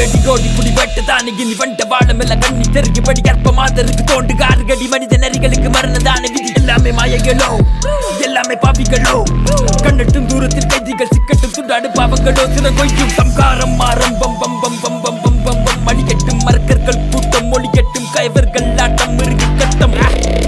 அடி கோடி குடி வெட்ட தானே இனி வண்ட வாழம் எல்லாம் கண்ணி தெருகிபடி கற்ப மாதருக்கு தோண்டு கார்கடி மனித நரிகளுக்கு மரண தான விதி எல்லாமே மாயைகளோ எல்லாமே பாவிகளோ கண்ணட்டும் தூரத்தில் கைதிகள் சிக்கட்டும் துண்டாடு பாவங்களோ சில கொய்யும் சம்காரம் மாறம் பம் பம் பம் பம் பம் பம் பம் பம் மணிக்கட்டும் மரக்கர்கள் கூட்டம் மொழிகட்டும் கைவர்கள் ஆட்டம் மிருகு கட்டம்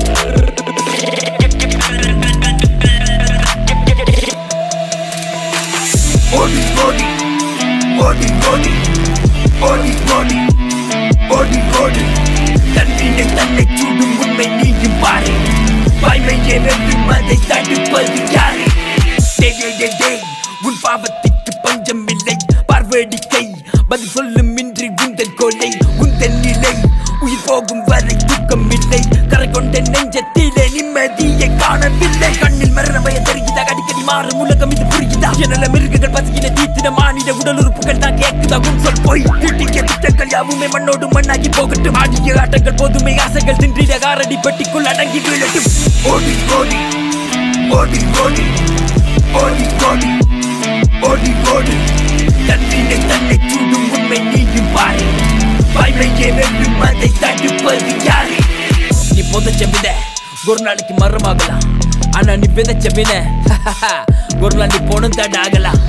ஓடி ஓடி ஓடி ஓடி ஓடி ஓடி ஓடி ஓடி தன்வினை தன்னை சூடும் உண்மை நீயும் பாரு வாய்மையே வெல்லும் அதை தடுப்பது யாரு டேய், டேய், டேய், டேய், உன் பாவத்திற்கு பஞ்சம் இல்லை பார்வேடிக்கை பதில் சொல்லும் இன்றி உந்தன் கொலை உந்தன் நிலை உயிர் போகும் வரை தூக்கம் இல்லை கரை கொண்ட நெஞ்சத்திலே நிம்மதியை காணவில்லை கண்ணில் மரண பய தெரியுதா அடிக்கடி மாறும் உலகம் இது புரியுதா எனல மிருகங்கள் பசிக்கின தீத்தின மானிட உடல் உறுப்புகள் தான் கேட்குதா உன் சொல் போய் தீட்டிய திட்டங்கள் யாவுமே மண்ணோடு மண்ணாகி போகட்டும் ஆடிய ஆட்டங்கள் போதுமை ஆசைகள் தின்றிட காரடி பெட்டிக்குள் அடங்கி வீழட்டும் ஓடி ஓடி ஓடி ஓடி ஓடி ஓடி ஓடி ஓடி தன்னிலை தன்னை சூடும் உண்மை நீயும் பாரு வாய்மையே வெல்லும் அதை தடுப்பது யாரு நீ புதைச்ச வித ஒரு நாளைக்கு மரமாகலாம் ஆனா நீ விதைச்ச வின ஒரு நாள் நீ போனும் தடாகலாம்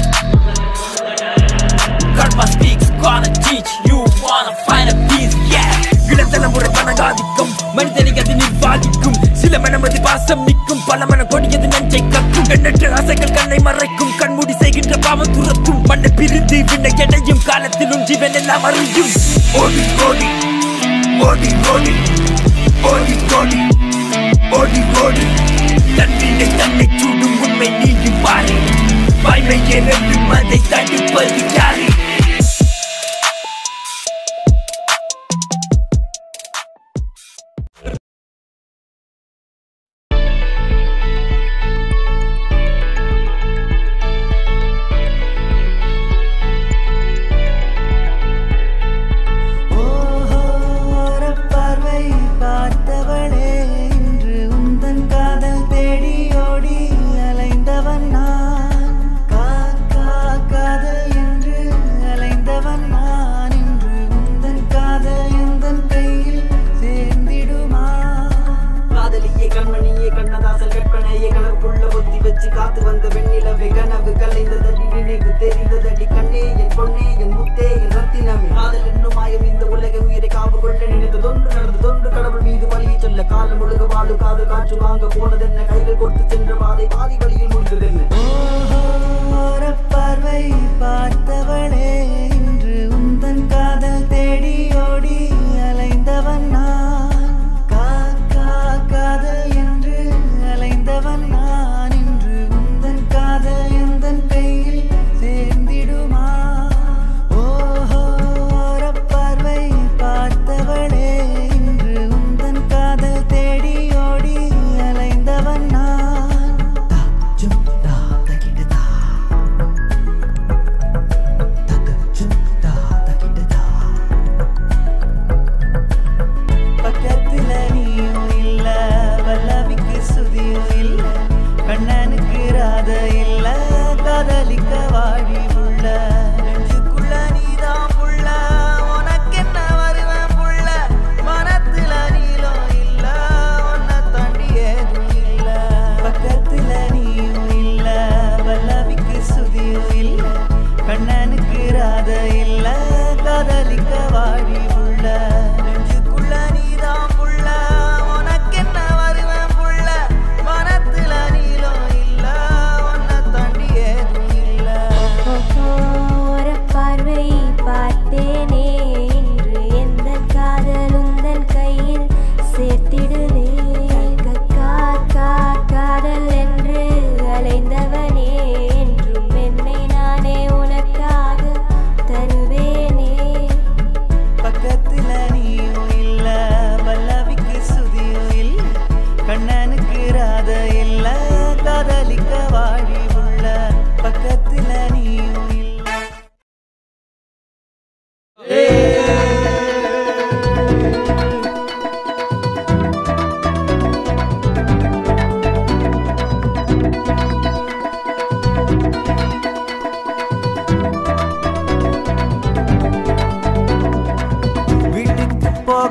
Karma speaks, gonna teach you wanna find a peace, yeah இளத்தலைமுறை பணங்காதிக்கம் மனிதனை அது நிர்வாகிக்கும் சில மனமதி பாசம் நிற்கும் பல மன கொடியது நஞ்சை கக்கும் எண்ணற்ற ஆசைகள் கண்ணை மறைக்கும் கண்மூடி செய்கின்ற பாவம் துரத்தும் மண்ணை பிரிந்து விண்ணை எடையும் காலத்திலும் ஜீவன் எல்லாம் அறியும் ஓடி ஓடி ஓடி ஓடி ஓடி ஓடி ஓடி ஓடி தன்னிலை தன்னை சூடும் உண்மை நீயும் பாரு வாய்மையே வெல்லும் அதை தடுப்பது யாரு ஓஹோர பார்வை பார்த்தவளே இன்று உந்தன் காதல் தேடி ஓடி அலைந்தவன் நான் கா கா காதல் என்று அலைந்தவன் நான் இன்று உந்தன் காதல் எந்தன் கையில் சேர்ந்திடுமா காதலியே கண்மணியே கண்ணதாசல் கற்பனையே கனவுக்குள்ள ஒத்தி வச்சு காத்து வந்த வெண்ணிலவை கனவு கலைந்ததடி நினைவு தெரிந்ததடி கண்ணே என் பொன்னே என் முத்தே என் ரத்தினமே காதல் என்னும் மாயம் இந்த உலக உயிரை காவு கொள்ள நினைத்ததொன்று நடந்ததொன்று கடவுள் மீது வழியை சொல்ல காலம் முழுக வாழும் காதல் காற்று வாங்க போனதென்ன கைகள் கொடுத்து சென்ற பாதை பாதி வழியில் முடிந்ததென்ன ஓஹோர பார்வை பார்த்தவளே இன்று உந்தன் காதல் தேடி ஓடி அலைந்தவன் நான் கா கா காதல் என்று அலைந்தவன் நான் இன்று உந்தன் காதல் எந்தன் கையில் சேர்ந்திடுமா ஓஹோர பார்வை பார்த்தவளே இன்று உந்தன் காதல் தேடி ஓடி அலைந்தவன் நான் தா ஜும் தா தகிட தா தக ஜும் தா தகிட தா பக்கத்துல நீயும் இல்ல வல்லவிக்கு சுதியும் இல்ல கண்ணனுக்கு ராத இல்ல காதலிக்க வாடி உள்ள நெஞ்சுக்குள்ள நீதான் புள்ள உனக்கு என்ன வருவேன் புள்ள மனத்துல நீலம் இல்ல உன்னை தாண்டி ஏதும் இல்ல பக்கத்துல நீயும் இல்ல வல்லவிக்கு சுதியும் இல்ல கண்ணனுக்கு ராத இல்ல காதலிக்க வாடி உள்ள நெஞ்சுக்குள்ள நீதான் புள்ள உனக்கு என்ன வருவேன் புள்ள மனத்துல நீலம் இல்ல உன்னை தாண்டி ஏதும் இல்ல ஓர பார்வை பார்த்தேனே இன்று எந்த காதல் உந்தன் கையில் சேர்த்திடுவே கக்கா கா காதல் என்று அலைந்தவனே என்றும் என்னை நானே உனக்காக தருவேனே பக்க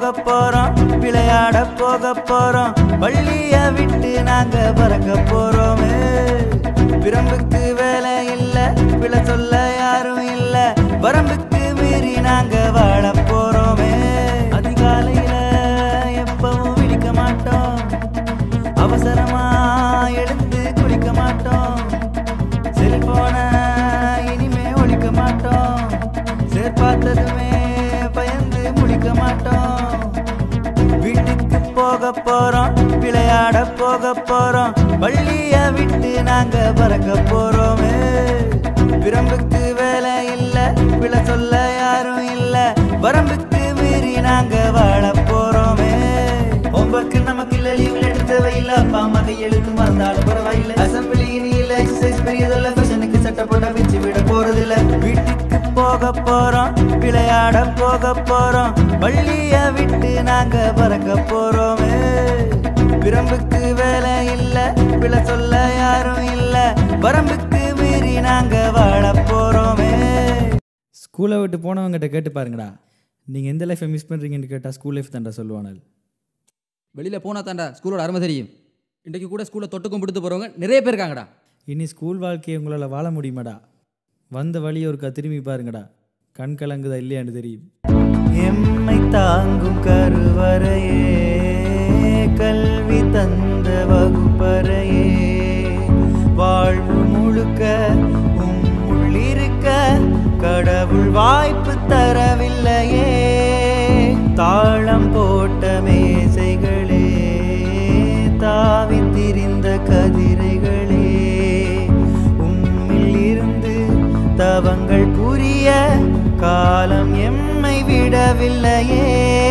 போக போறோம் விளையாட போக போறோம் பள்ளிய விட்டு நாங்க பறக்க போறோமே பிரம்புக்கு வேலை இல்ல விழ சொல்ல யாரும் இல்ல வரம்புக்கு மீறி நாங்க வாழ போறோமே அதிகாலையில எப்பவும் விழிக்க மாட்டோம் அவசரமா எழுந்து குளிக்க மாட்டோம் செல்போன இனிமே ஒழிக்க மாட்டோம் சேர்பார்த்ததுமே பயந்து முடிக்க மாட்டோம் வீட்டுக்கு போக போறோம் விளையாட போக போறோம் பள்ளிய விட்டு நாங்க பறக்க போறோமே பிரம்புக்கு வேலை இல்ல விழ சொல்ல யாரும் இல்ல வரம்புக்கு மீறி நாங்க வாழ போறோமே ஹோம்ஒர்க் நமக்கு இல்ல லீவ்ல எடுத்தவை இல்ல அப்பா அம்மா கையெழுத்து மறந்தாலும் பரவாயில்ல அசம்பிளி இனி இல்ல எக்ஸசைஸ் பெரியதல்ல ஃபேஷனுக்கு சட்டை போட்டா வச்சு விட போறதில்ல வீட்டுக்கு போக போறோம் விளையாட போக போறோம் பள்ளிய விட்டு நாங்க பறக்க போறோமே பிரம்புக்கு வேலை இல்ல விழ சொல்ல யாரும் இல்ல வரம்புக்கு மீறி நாங்க வாழ போறோமே ஸ்கூலை விட்டு போனவங்ககிட்ட கேட்டு பாருங்கடா நீங்கள் எந்த லைஃப்பை மிஸ் பண்ணுறீங்கன்னு கேட்டால் ஸ்கூல் லைஃப் தான்டா சொல்லுவானல் வெளியில் போனால் தாண்டா ஸ்கூலோட அருமை தெரியும் இன்றைக்கு கூட ஸ்கூலில் தொட்டுக்கும் பிடித்து போகிறவங்க நிறைய பேர் இருக்காங்கடா இனி ஸ்கூல் வாழ்க்கையை உங்களால் வாழ முடியுமாடா வந்த வழியை ஒருக்கா திரும்பி பாருங்கடா கண் கலங்குதா இல்லையான்னு தெரியும் எம்மை தாங்கும் கருவறையே கல்வி தந்த வகுப்பறையே வாழ்வு முழுக்க உம்முள் இருக்க கடவுள் வாய்ப்பு தரவில்லையே தாளம் போட்ட மேசைகளே தாவி திரிந்த கதிரைகளே உம்மில் இருந்து தவங்கள் புரிய காலம் எம்மை விடவில்லையே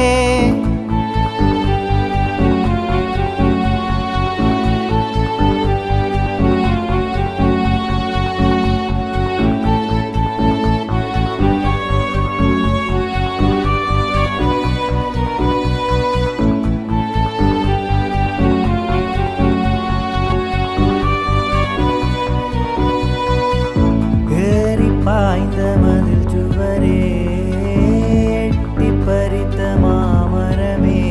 ஏறி பாய்ந்த மதில் சுவரே எட்டி பறித்த மாமரமே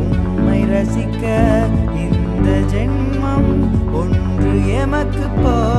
உம்மை ரசிக்க இந்த ஜென்மம் ஒன்று எமக்கு போ